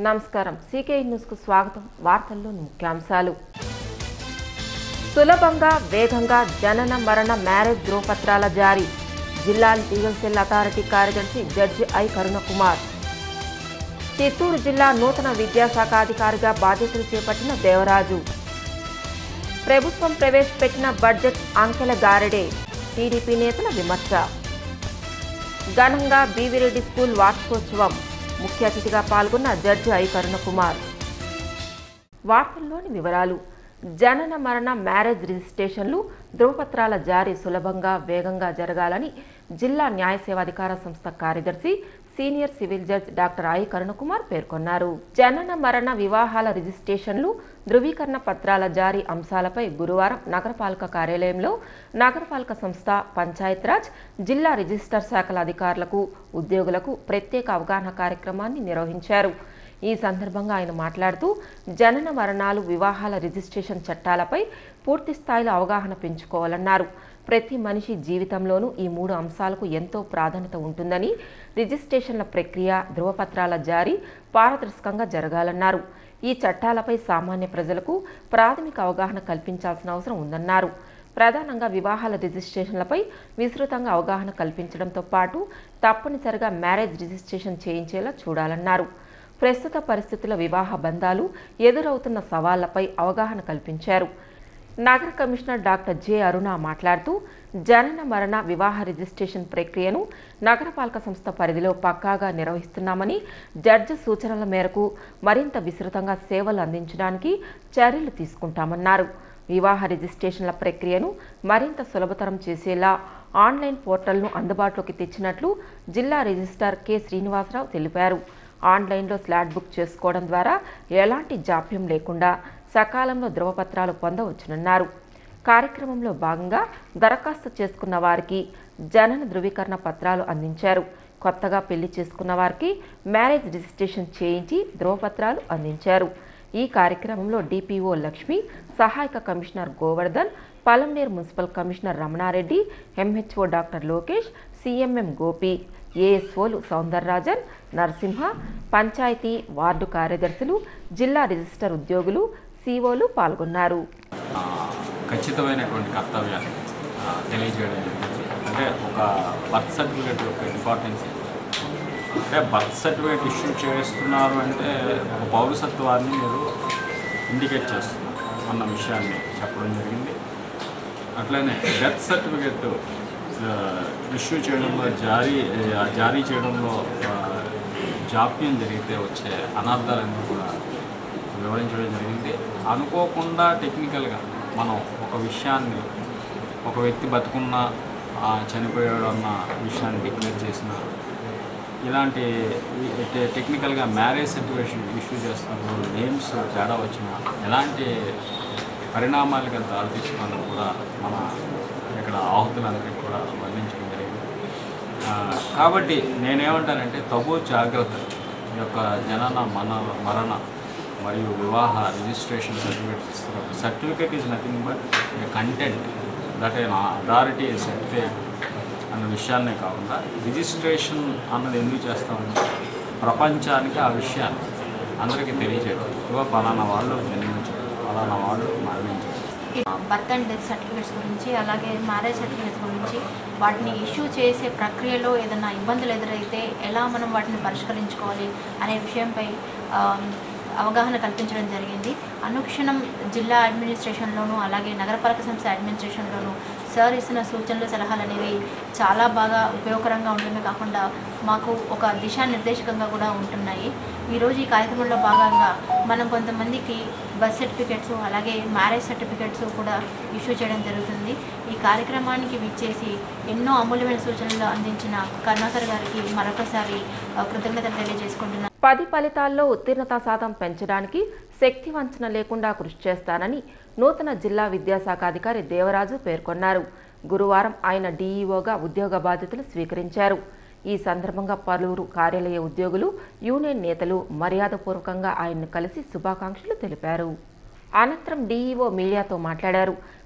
నమస్కారం సీకే న్యూస్కు స్వాగతం వార్తల్లోని ముఖ్యాంశాలు సులభంగా వేగంగా జనన మరణ మ్యారేజ్ ధ్రువపత్రాల జారీ జిల్లా లీగల్ సెల్ అథారిటీ కార్యదర్శి జడ్జి ఐ కరుణకుమార్ చిత్తూరు జిల్లా నూతన విద్యాశాఖ అధికారిగా బాధ్యతలు చేపట్టిన దేవరాజు ప్రభుత్వం ప్రవేశపెట్టిన బడ్జెట్ అంకెల గారెడే టీడీపీ నేతల విమర్శ ఘనంగా బీవిరెడ్డి స్కూల్ వార్షికోత్సవం ముఖ్య అతిథిగా పాల్గొన్న జడ్జి ఐ కరుణకుమార్ వార్తల్లోని వివరాలు జనన మరణ మ్యారేజ్ రిజిస్ట్రేషన్లు ధృవపత్రాల జారీ సులభంగా వేగంగా జరగాలని జిల్లా న్యాయ సేవాధికార సంస్థ కార్యదర్శి senior civil judge doctor I Karunakumar పేర్కొన్నారు జనన మరణ వివాహాల రిజిస్ట్రేషన్లు ధృవీకరణ పత్రాల జారీ అంశాలపై గురువారం నగరపాలక కార్యాలయంలో నగరపాలక సంస్థ పంచాయతీరాజ్ జిల్లా రిజిస్టర్ శాఖల అధికారులకు ఉద్యోగులకు ప్రత్యేక అవగాహన కార్యక్రమాన్ని నిర్వహించారు ఈ సందర్భంగా ఆయన మాట్లాడుతూ జనన మరణాలు వివాహాల రిజిస్ట్రేషన్ చట్టాలపై పూర్తి స్థాయిలో అవగాహన పెంచుకోవాలన్నారు ప్రతి మనిషి జీవితంలోనూ ఈ మూడు అంశాలకు ఎంతో ప్రాధాన్యత ఉంటుందని రిజిస్ట్రేషన్ల ప్రక్రియ ధృవపత్రాల జారీ పారదర్శకంగా జరగాలన్నారు ఈ చట్టాలపై సామాన్య ప్రజలకు ప్రాథమిక అవగాహన కల్పించాల్సిన అవసరం ఉందన్నారు ప్రధానంగా వివాహాల రిజిస్ట్రేషన్లపై విస్తృతంగా అవగాహన కల్పించడంతో పాటు తప్పనిసరిగా మ్యారేజ్ రిజిస్ట్రేషన్ చేయించేలా చూడాలన్నారు ప్రస్తుత పరిస్థితుల వివాహ బంధాలు ఎదురవుతున్న సవాళ్లపై అవగాహన కల్పించారు నగర కమిషనర్ డాక్టర్ జె అరుణ మాట్లాడుతూ జనన మరణ వివాహ రిజిస్ట్రేషన్ ప్రక్రియను నగరపాలక సంస్థ పరిధిలో పక్కాగా నిర్వహిస్తున్నామని జడ్జి సూచనల మేరకు మరింత విస్తృతంగా సేవలు అందించడానికి చర్యలు తీసుకుంటామన్నారు వివాహ రిజిస్ట్రేషన్ల ప్రక్రియను మరింత సులభతరం చేసేలా ఆన్లైన్ పోర్టల్ను అందుబాటులోకి తెచ్చినట్లు జిల్లా రిజిస్ట్రార్ కె శ్రీనివాసరావు తెలిపారు ఆన్లైన్లో స్లాట్ బుక్ చేసుకోవడం ద్వారా ఎలాంటి జాప్యం లేకుండా సకాలంలో ధృవపత్రాలు పొందవచ్చునన్నారు కార్యక్రమంలో భాగంగా దరఖాస్తు చేసుకున్న వారికి జనన ధృవీకరణ పత్రాలు అందించారు కొత్తగా పెళ్లి చేసుకున్న వారికి మ్యారేజ్ రిజిస్ట్రేషన్ చేయించి ధృవపత్రాలు అందించారు ఈ కార్యక్రమంలో డిపిఓ లక్ష్మి సహాయక commissioner Govardhan Palamaner municipal commissioner Ramana Reddy MHO doctor Lokesh CMM Gopi ఏఎస్ఓలు సౌందరరాజన్ నరసింహ పంచాయతీ వార్డు కార్యదర్శులు జిల్లా రిజిస్టర్ ఉద్యోగులు సిఓలు పాల్గొన్నారు ఆ, ఖచ్చితమైనటువంటి కర్తవ్యాన్ని ఆ, తెలియజేయడం జరిగింది అంటే ఒక బర్త్ సర్టిఫికేట్ యొక్క ఇంపార్టెన్స్ అంటే బర్త్ సర్టిఫికేట్ ఇష్యూ చేస్తున్నారు అంటే ఒక పౌరసత్వాన్ని మీరు ఇండికేట్ చేస్తున్నారు అన్న విషయాన్ని చెప్పడం జరిగింది అట్లనే డెత్ సర్టిఫికేట్ ఇష్యూ చేయడంలో జారీ ఆ, జారీ చేయడంలో ఆ, జాప్యం జరిగితే వచ్చే అనార్థాలన్నీ కూడా వివరించడం జరిగింది అనుకోకుండా టెక్నికల్గా మనం ఒక విషయాన్ని ఒక వ్యక్తి బతుకున్న ఆ, చనిపోయాడు అన్న విషయాన్ని డిక్లేర్ చేసిన ఇలాంటి ఈ- టె- టెక్నికల్గా మ్యారేజ్ సర్టిఫికేషన్ ఇష్యూ చేస్తున్నప్పుడు నేమ్స్ తేడా వచ్చిన ఎలాంటి పరిణామాలకి దారితీస్తుందని కూడా మన ఇక్కడ ఆహుతులందరికీ కూడా వర్ణించడం జరిగింది ఆ, కాబట్టి నేనేమంటానంటే తగు జాగ్రత్తలు ఈ యొక్క జనన మన మరణ మరియు వివాహ రిజిస్ట్రేషన్ సర్టిఫికేట్ ఇస్తున్నారు certificate is nothing but content that a authority certificate అన్న విషయాన్నే కాకుండా రిజిస్ట్రేషన్ అన్నది ఎందుకు చేస్తామంటే ప్రపంచానికి ఆ విషయాన్ని అందరికీ తెలియజేయడం ఇవ్వ పలానా వాళ్ళు జన్మించారు పలానా వాళ్ళు మరణించారు బర్త్ అండ్ డెత్ సర్టిఫికేట్స్ గురించి అలాగే మ్యారేజ్ సర్టిఫికేట్స్ గురించి వాటిని ఇష్యూ చేసే ప్రక్రియలో ఏదైనా ఇబ్బందులు ఎదురైతే ఎలా మనం వాటిని పరిష్కరించుకోవాలి అనే విషయంపై ఆ, అవగాహన కల్పించడం జరిగింది అనుక్షణం జిల్లా అడ్మినిస్ట్రేషన్లోనూ అలాగే నగరపాలక సంస్థ అడ్మినిస్ట్రేషన్లోనూ సార్ ఇస్తున్న సూచనలు సలహాలు అనేవి చాలా బాగా ఉపయోగకరంగా ఉండడమే కాకుండా మాకు ఒక దిశానిర్దేశకంగా కూడా ఉంటున్నాయి ఈరోజు ఈ కార్యక్రమంలో భాగంగా మనం కొంతమందికి బర్త్ సర్టిఫికెట్స్ అలాగే మ్యారేజ్ సర్టిఫికెట్స్ కూడా ఇష్యూ చేయడం జరుగుతుంది ఈ కార్యక్రమానికి విచ్చేసి ఎన్నో అమూల్యమైన సూచనలు అందించిన కరుణాకర్ గారికి మరొకసారి ఆ, కృతజ్ఞతలు తెలియజేసుకుంటున్నాను పది ఫలితాల్లో ఉత్తీర్ణత శాతం పెంచడానికి శక్తి వంచన లేకుండా కృషి చేస్తానని నూతన జిల్లా విద్యాశాఖ అధికారి దేవరాజు పేర్కొన్నారు గురువారం ఆయన డీఈఓగా ఉద్యోగ బాధ్యతలు స్వీకరించారు ఈ సందర్భంగా పలువురు కార్యాలయ ఉద్యోగులు యూనియన్ నేతలు మర్యాదపూర్వకంగా ఆయన్ను కలిసి శుభాకాంక్షలు తెలిపారు అనంతరం డీఈఓ మీడియాతో మాట్లాడారు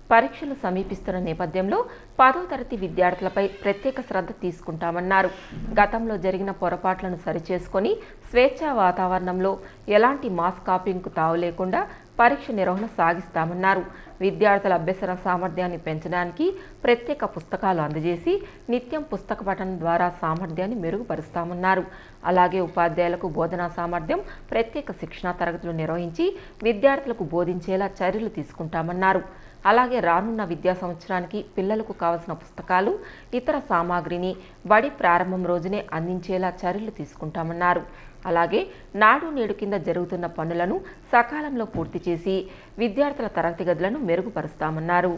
పరీక్షలు సమీపిస్తున్న నేపథ్యంలో పదో తరగతి విద్యార్థులపై ప్రత్యేక శ్రద్ధ తీసుకుంటామన్నారు గతంలో జరిగిన పొరపాట్లను సరిచేసుకొని స్వేచ్ఛా వాతావరణంలో ఎలాంటి మాస్ కాపింగ్కు తావు లేకుండా పరీక్ష నిర్వహణ సాగిస్తామన్నారు విద్యార్థుల అభ్యసన సామర్థ్యాన్ని పెంచడానికి ప్రత్యేక పుస్తకాలు అందజేసి నిత్యం పుస్తక పఠనం ద్వారా సామర్థ్యాన్ని మెరుగుపరుస్తామన్నారు అలాగే ఉపాధ్యాయులకు బోధనా సామర్థ్యం ప్రత్యేక శిక్షణా తరగతులు నిర్వహించి విద్యార్థులకు బోధించేలా చర్యలు తీసుకుంటామన్నారు అలాగే రానున్న విద్యా సంవత్సరానికి పిల్లలకు కావలసిన పుస్తకాలు ఇతర సామాగ్రిని బడి ప్రారంభం రోజునే అందించేలా చర్యలు తీసుకుంటామన్నారు అలాగే నాడు నేడు కింద జరుగుతున్న పనులను సకాలంలో పూర్తి చేసి విద్యార్థుల తరగతి గదులను మెరుగుపరుస్తామన్నారు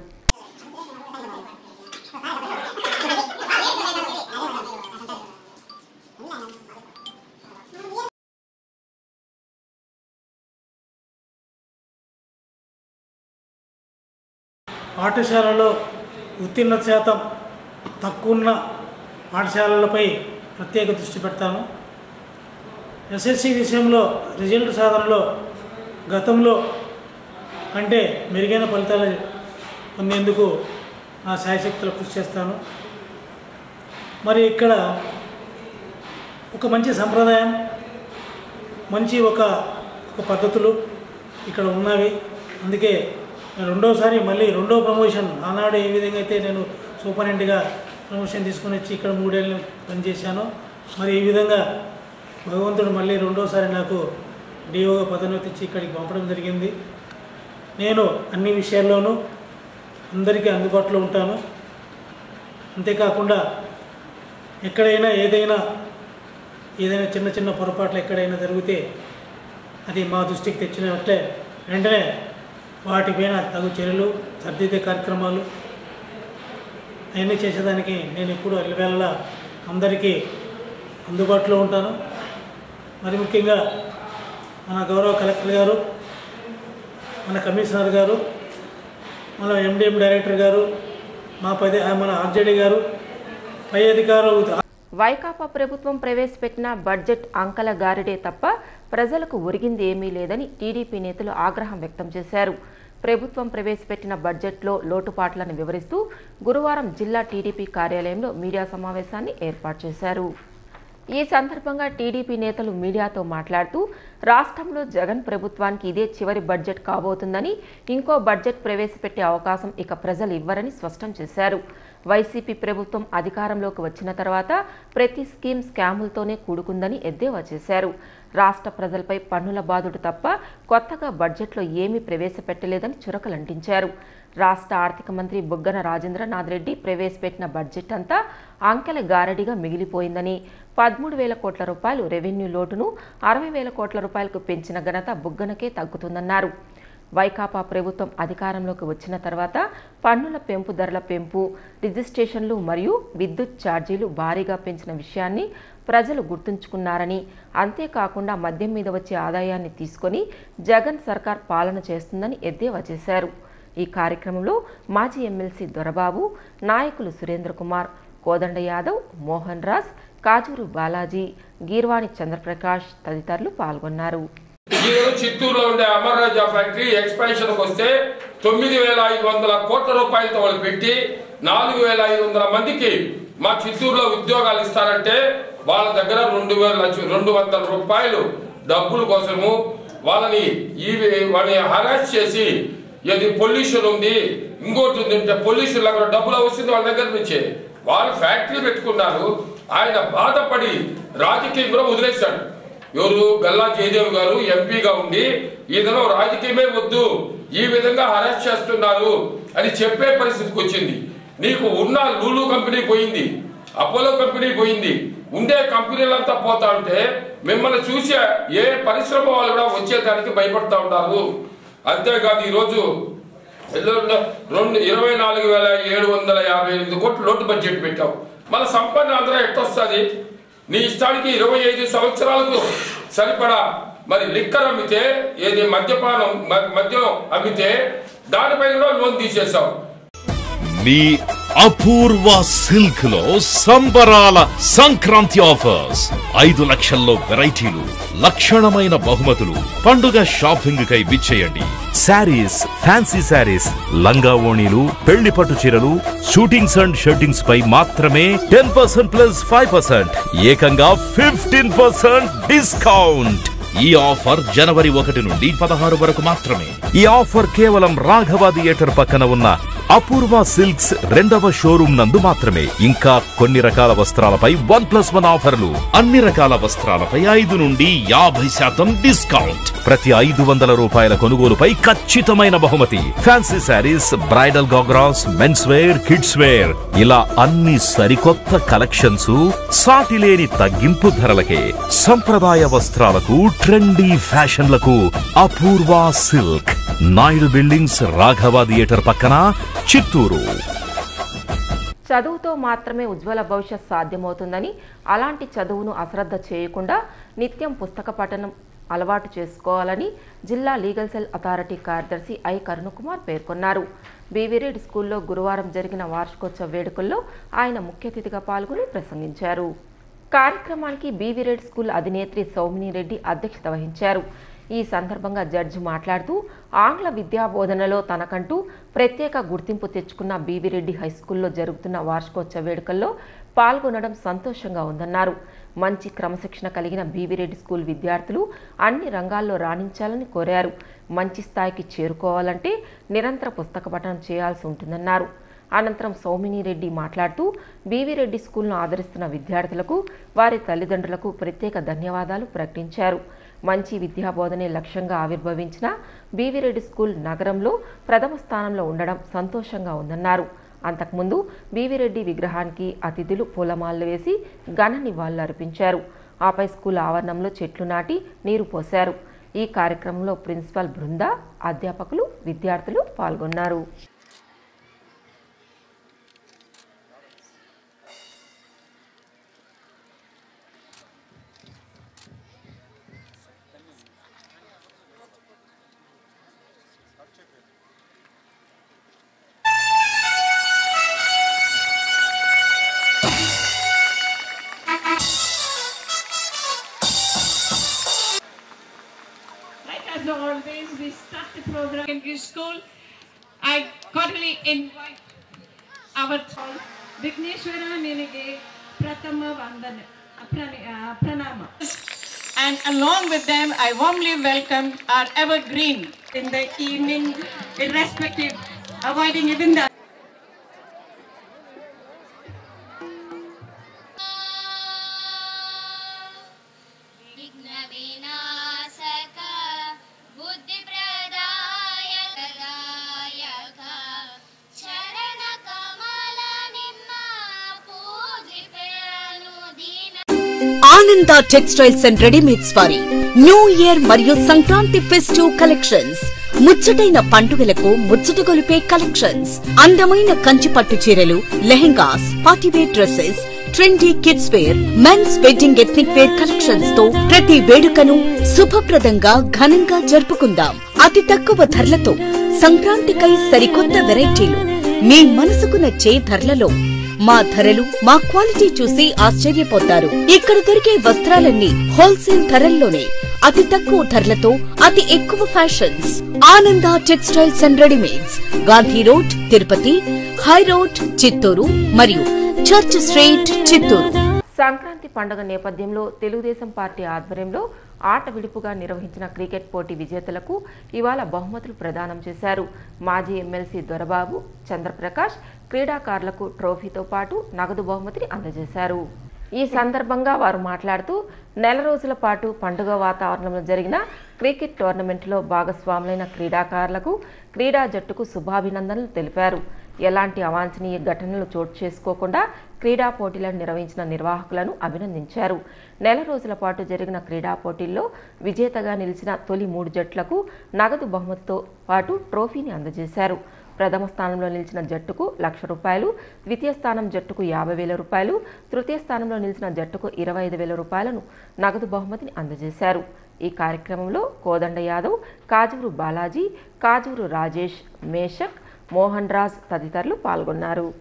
పాఠశాలలో ఉత్తీర్ణ శాతం తక్కువ పాఠశాలలపై ప్రత్యేక దృష్టి పెడతాను ఎస్ఎస్సి విషయంలో రిజల్ట్ సాధనలో గతంలో కంటే మెరుగైన ఫలితాలు పొందేందుకు నా శాయశక్తులు కృషి చేస్తాను మరి ఇక్కడ ఒక మంచి సంప్రదాయం మంచి ఒక ఒక పద్ధతులు ఇక్కడ ఉన్నవి అందుకే నేను రెండోసారి మళ్ళీ రెండో ప్రమోషన్ ఆనాడు ఏ విధంగా అయితే నేను సూపరింటెండెంట్గా ప్రమోషన్ తీసుకుని వచ్చి ఇక్కడ మూడేళ్ళు పనిచేశాను మరి ఈ విధంగా భగవంతుడు మళ్ళీ రెండోసారి నాకు డిఓగా పదోన్నతి ఇచ్చి ఇక్కడికి పంపడం జరిగింది నేను అన్ని విషయాల్లోనూ అందరికీ అందుబాటులో ఉంటాను అంతేకాకుండా ఎక్కడైనా ఏదైనా ఏదైనా చిన్న చిన్న పొరపాట్లు ఎక్కడైనా జరిగితే అది మా దృష్టికి తెచ్చినట్లే వెంటనే వాటిపైన తగు చర్యలు సర్దిద్దే కార్యక్రమాలు అవన్నీ చేసేదానికి నేను ఎప్పుడు అల్లివేళలా అందరికీ అందుబాటులో ఉంటాను మరి ముఖ్యంగా మన గౌరవ కలెక్టర్ గారు మన కమిషనర్ గారు మన ఎండిఎం డైరెక్టర్ గారు మా పది మన ఆర్జేడీ గారు పై అధికారులు వైకాపా ప్రభుత్వం ప్రవేశపెట్టిన బడ్జెట్ అంకల గారిడే తప్ప ప్రజలకు ఒరిగింది ఏమీ లేదని టీడీపీ నేతలు ఆగ్రహం వ్యక్తం చేశారు ప్రభుత్వం ప్రవేశపెట్టిన బడ్జెట్లో లోటుపాట్లను వివరిస్తూ గురువారం జిల్లా టీడీపీ కార్యాలయంలో మీడియా సమావేశాన్ని ఏర్పాటు చేశారు ఈ సందర్భంగా టీడీపీ నేతలు మీడియాతో మాట్లాడుతూ రాష్ట్రంలో జగన్ ప్రభుత్వానికి ఇదే చివరి బడ్జెట్ కాబోతుందని ఇంకో బడ్జెట్ ప్రవేశపెట్టే అవకాశం ఇక ప్రజలు ఇవ్వరని స్పష్టం చేశారు వైసీపీ ప్రభుత్వం అధికారంలోకి వచ్చిన తర్వాత ప్రతి స్కీమ్ స్కాములతోనే కూడుకుందని ఎద్దేవా చేశారు రాష్ట్ర ప్రజలపై పన్నుల బాధుడు తప్ప కొత్తగా బడ్జెట్లో ఏమీ ప్రవేశపెట్టలేదని చురకలంటించారు రాష్ట్ర ఆర్థిక మంత్రి బుగ్గన రాజేంద్రనాథ్ రెడ్డి ప్రవేశపెట్టిన బడ్జెట్ అంతా అంకెల గారడిగా మిగిలిపోయిందని పదమూడు వేల కోట్ల రూపాయలు రెవెన్యూ లోటును అరవై వేల కోట్ల రూపాయలకు పెంచిన ఘనత బుగ్గనకే తగ్గుతుందన్నారు వైకాపా ప్రభుత్వం అధికారంలోకి వచ్చిన తర్వాత పన్నుల పెంపు ధరల పెంపు రిజిస్ట్రేషన్లు మరియు విద్యుత్ ఛార్జీలు భారీగా పెంచిన విషయాన్ని ప్రజలు గుర్తుంచుకున్నారని అంతేకాకుండా మద్యం మీద వచ్చే ఆదాయాన్ని తీసుకొని జగన్ సర్కార్ పాలన చేస్తుందని ఎద్దేవా చేశారు ఈ కార్యక్రమంలో మాజీ ఎమ్మెల్సీ దొరబాబు నాయకులు సురేంద్ర కుమార్ కోదండ యాదవ్ మోహన్ రాజ్ కాజూరు బాలాజీ గీర్వాణి చంద్రప్రకాష్ తదితరులు పాల్గొన్నారు ఈరోజు చిత్తూరులో ఉండే అమర్ రాజా ఫ్యాక్టరీ ఎక్స్పాన్షన్ వస్తే తొమ్మిది వేల ఐదు వందల కోట్ల రూపాయలతో వాళ్ళు పెట్టి నాలుగు వేల ఐదు వందల మందికి మా చిత్తూరులో ఉద్యోగాలు ఇస్తారంటే వాళ్ళ దగ్గర రెండు వేల లక్ష- రెండు వందల రూపాయలు డబ్బుల కోసము వాళ్ళని ఈ వాళ్ళని హరాస్ చేసి ఇది పొల్యూషన్ ఉంది ఇంకోటి ఉంది అంటే పొల్యూషన్ లాగా డబ్బులు వస్తుంది వాళ్ళ దగ్గర నుంచి వాళ్ళు ఫ్యాక్టరీ పెట్టుకున్నారు ఆయన బాధపడి రాజకీయం కూడా వదిలేశాడు ఎవరు గల్లా జయదేవ్ గారు ఎంపీగా ఉండి ఈయనలో రాజకీయమే వద్దు ఈ విధంగా హరాస్ చేస్తున్నారు అని చెప్పే పరిస్థితికి వచ్చింది నీకు ఉన్న లూలు కంపెనీ పోయింది అపోలో కంపెనీ పోయింది ఉండే కంపెనీలంతా పోతా ఉంటే మిమ్మల్ని చూసే ఏ పరిశ్రమ వాళ్ళు కూడా వచ్చేదానికి భయపడతా ఉంటారు అంతేకాదు ఈరోజు ఎల్లుండి రెండు ఇరవై నాలుగు వేల ఏడు వందల యాభై ఎనిమిది కోట్లు లోటు బడ్జెట్ పెట్టావు మన సంపన్న ఆంధ్ర ఎట్టొస్తుంది నీ ఇష్టానికి ఇరవై ఐదు సంవత్సరాలకు సరిపడా మరి లిక్కర్ అమ్మితే ఏది మద్యపానం మ- మద్యం అమ్మితే దానిపైన కూడా లోన్ తీసేశావు మీ అపూర్వ సిల్క్ లో సంబరాల సంక్రాంతి ఆఫర్స్ ఐదు లక్షల్లో వెరైటీలు లక్షణమైన బహుమతులు పండుగ షాపింగ్ కై విచ్చేయండి శారీస్ ఫ్యాన్సీ శారీస్ లంగా ఓణీలు పెళ్లి పట్టు చీరలు షూటింగ్స్ అండ్ షర్టింగ్స్ పై మాత్రమే ten percent plus five percent ఏకంగా ఫిఫ్టీన్ పర్సెంట్ డిస్కౌంట్ ఈ ఆఫర్ జనవరి ఒకటి నుండి పదహారు వరకు మాత్రమే ఈ ఆఫర్ కేవలం రాఘవ థియేటర్ పక్కన ఉన్న అపూర్వ సిల్క్స్ రెండవ షోరూమ్ నందు మాత్రమే ఇంకా కొన్ని రకాల వస్త్రాలపై వన్ ప్లస్ వన్ ఆఫర్లు అన్ని రకాల వస్త్రాలపై ఐదు నుండి యాభై శాతం డిస్కౌంట్ ప్రతి ఐదు వందల రూపాయల కొనుగోలుపై ఖచ్చితమైన బహుమతి fancy saris bridal ghagras men's wear kids wear ఇలా అన్ని సరికొత్త కలెక్షన్స్ సాటిలేని తగ్గింపు ధరలకే సంప్రదాయ వస్త్రాలకు ట్రెండీ ఫ్యాషన్లకు అపూర్వ silk Naidu buildings Raghava theatre పక్కన చిత్తూరు చదువుతో మాత్రమే ఉజ్వల భవిష్యత్ సాధ్యమవుతుందని అలాంటి చదువును అశ్రద్ధ చేయకుండా నిత్యం పుస్తక పఠనం అలవాటు చేసుకోవాలని జిల్లా లీగల్ సెల్ అథారిటీ కార్యదర్శి ఐ కరుణకుమార్ పేర్కొన్నారు బీవీరెడ్డి స్కూల్లో గురువారం జరిగిన వార్షికోత్సవ వేడుకల్లో ఆయన ముఖ్య అతిథిగా పాల్గొని ప్రసంగించారు కార్యక్రమానికి బీవీరెడ్డి స్కూల్ అధినేత్రి సౌమిని రెడ్డి అధ్యక్షత వహించారు ఈ సందర్భంగా జడ్జి మాట్లాడుతూ ఆంగ్ల విద్యా బోధనలో తనకంటూ ప్రత్యేక గుర్తింపు తెచ్చుకున్న బీవీరెడ్డి హైస్కూల్లో జరుగుతున్న వార్షికోత్సవ వేడుకల్లో పాల్గొనడం సంతోషంగా ఉందన్నారు మంచి క్రమశిక్షణ కలిగిన బీవీరెడ్డి స్కూల్ విద్యార్థులు అన్ని రంగాల్లో రాణించాలని కోరారు మంచి స్థాయికి చేరుకోవాలంటే నిరంతర పుస్తక పఠనం చేయాల్సి ఉంటుందన్నారు అనంతరం సౌమిని రెడ్డి మాట్లాడుతూ బీవీరెడ్డి స్కూల్ను ఆదరిస్తున్న విద్యార్థులకు వారి తల్లిదండ్రులకు ప్రత్యేక ధన్యవాదాలు ప్రకటించారు మంచి విద్యాబోధనే లక్ష్యంగా ఆవిర్భవించిన బీవీరెడ్డి స్కూల్ నగరంలో ప్రథమ స్థానంలో ఉండడం సంతోషంగా ఉందన్నారు అంతకుముందు బీవీరెడ్డి విగ్రహానికి అతిథులు పూలమాలలు వేసి ఘన నివాళులు అర్పించారు ఆపై స్కూల్ ఆవరణంలో చెట్లు నాటి నీరు పోశారు ఈ కార్యక్రమంలో ప్రిన్సిపల్ బృంద అధ్యాపకులు విద్యార్థులు పాల్గొన్నారు Like as always, we start the program in school. I cordially invite our Vigneshwara Ninige Pratama Vandan Pranama. And along with them, I warmly welcome our evergreen in the evening, irrespective, avoiding even the विघ्नविनाशक बुद्धिप्रदायक दायक चरणकमल निम्न पूजिपे अनुदिन Ananda textiles and readymades వారి new year మరియు Sankranti festive collections ముచ్చటైన పండుగలకు ముచ్చట గొలిపే collections అందమైన కంచి పట్టు చీరలు lehengas party wear dresses trendy kids wear men's wedding ethnic wear collections తో ప్రతి వేడుకను శుభప్రదంగా ఘనంగా జరుపుకుందాం అతి తక్కువ ధరలతో సంక్రాంతికై సరికొత్త వెరైటీలు మీ మనసుకు నచ్చే ధరలలో మా ధరలు మా క్వాలిటీ చూసి ఆశ్చర్యపోతారు ఇక్కడ దొరికే వస్త్రాలన్నీ హోల్సేల్ ధరల్లోనే అతి తక్కువ ధరలతో అతి ఎక్కువ fashions Ananda textiles and readymades Gandhi road Tirupati high road Chittoor మరియు చర్చ్ స్ట్రీట్ చిత్తూరు సంక్రాంతి పండుగ నేపథ్యంలో తెలుగుదేశం పార్టీ ఆధ్వర్యంలో ఆట విడుపుగా నిర్వహించిన క్రికెట్ పోటీ విజేతలకు ఇవాళ బహుమతులు ప్రదానం చేశారు మాజీ ఎమ్మెల్సీ దొరబాబు చంద్రప్రకాష్ క్రీడాకారులకు ట్రోఫీతో పాటు నగదు బహుమతిని అందజేశారు ఈ సందర్భంగా వారు మాట్లాడుతూ నెల రోజుల పాటు పండుగ వాతావరణంలో జరిగిన క్రికెట్ టోర్నమెంట్లో భాగస్వాములైన క్రీడాకారులకు క్రీడా జట్టుకు శుభాభినందనలు తెలిపారు ఎలాంటి అవాంఛనీయ ఘటనలు చోటు చేసుకోకుండా క్రీడా పోటీలను నిర్వహించిన నిర్వాహకులను అభినందించారు నెల రోజుల పాటు జరిగిన క్రీడా పోటీల్లో విజేతగా నిలిచిన తొలి మూడు జట్లకు నగదు బహుమతితో పాటు ట్రోఫీని అందజేశారు ప్రథమ స్థానంలో నిలిచిన జట్టుకు లక్ష రూపాయలు ద్వితీయ స్థానం జట్టుకు యాభై వేల రూపాయలు తృతీయ స్థానంలో నిలిచిన జట్టుకు ఇరవై ఐదు వేల రూపాయలను నగదు బహుమతిని అందజేశారు ఈ కార్యక్రమంలో కోదండ యాదవ్ కాజూరు బాలాజీ కాజూరు రాజేష్ మేషక్ మోహన్ రాజ్ తదితరులు పాల్గొన్నారు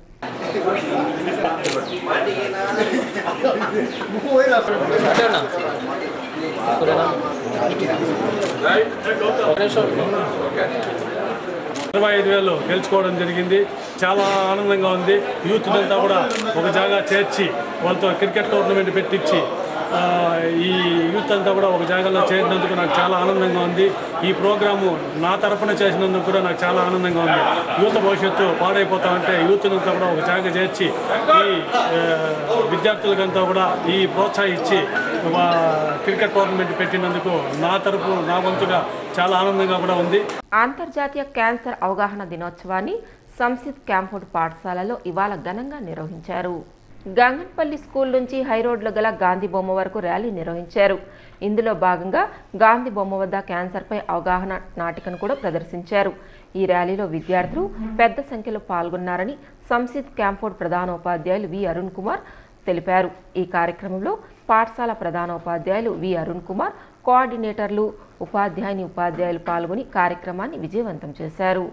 ఇరవై ఐదు వేలు గెలుచుకోవడం జరిగింది చాలా ఆనందంగా ఉంది యూత్ అంతా కూడా ఒక జాగా చేర్చి వాళ్ళతో క్రికెట్ టోర్నమెంట్ పెట్టించి ఆ, ఈ యూత్ అంతా కూడా ఒక జాగాలో చేరినందుకు నాకు చాలా ఆనందంగా ఉంది ఈ ప్రోగ్రాము నా తరపున చేసినందుకు కూడా నాకు చాలా ఆనందంగా ఉంది యువత భవిష్యత్తు పాడైపోతా ఉంటే యూత్ అంతా కూడా ఒక జాగా చేర్చి ఈ ఆ, విద్యార్థులకంతా కూడా ఈ ప్రోత్సహించి ఆ, క్రికెట్ టోర్నమెంట్ పెట్టినందుకు నా తరపు నా వంతుగా చాలా ఆనందంగా కూడా ఉంది అంతర్జాతీయ క్యాన్సర్ అవగాహన దినోత్సవాన్ని సంసిద్ క్యాంపుడ్ పాఠశాలలో ఇవాళ ఘనంగా నిర్వహించారు గంగన్పల్లి స్కూల్ నుంచి హైరోడ్లో గల గాంధీ బొమ్మ వరకు ర్యాలీ నిర్వహించారు ఇందులో భాగంగా గాంధీ బొమ్మ వద్ద క్యాన్సర్పై అవగాహన నాటికను కూడా ప్రదర్శించారు ఈ ర్యాలీలో విద్యార్థులు పెద్ద సంఖ్యలో పాల్గొన్నారని సంసిద్ క్యాంపోర్డ్ ప్రధానోపాధ్యాయులు వి అరుణ్ కుమార్ తెలిపారు ఈ కార్యక్రమంలో పాఠశాల ప్రధానోపాధ్యాయులు వి అరుణ్ కుమార్ కోఆర్డినేటర్లు ఉపాధ్యాయుని ఉపాధ్యాయులు పాల్గొని కార్యక్రమాన్ని విజయవంతం చేశారు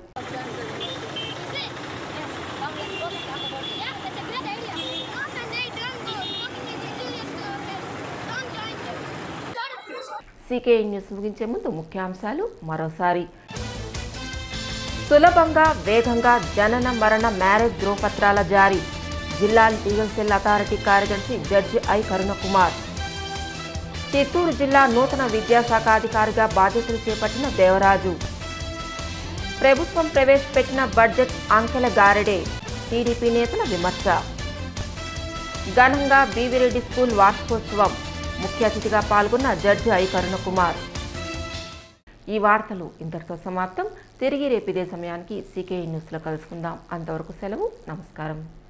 సీకే న్యూస్ ముగించే ముందు ముఖ్యాంశాలు మరోసారి సులభంగా వేగంగా జనన మరణ మ్యారేజ్ ధ్రువపత్రాల జారీ జిల్లా లీగల్ సెల్ అథారిటీ కార్యదర్శి జడ్జి ఐ కరుణకుమార్ చిత్తూరు జిల్లా నూతన విద్యాశాఖ అధికారిగా బాధ్యతలు చేపట్టిన దేవరాజు ప్రభుత్వం ప్రవేశపెట్టిన బడ్జెట్ అంకెల గారెడే టీడీపీ నేతల విమర్శ ఘనంగా బీవిరెడ్డి స్కూల్ వార్షికోత్సవం ముఖ్య అతిథిగా పాల్గొన్న జడ్జి ఐ కరుణకుమార్ ఈ వార్తలు ఇంతటితో సమాప్తం తిరిగి రేపు ఇదే సమయానికి సీకే న్యూస్లో కలుసుకుందాం అంతవరకు సెలవు నమస్కారం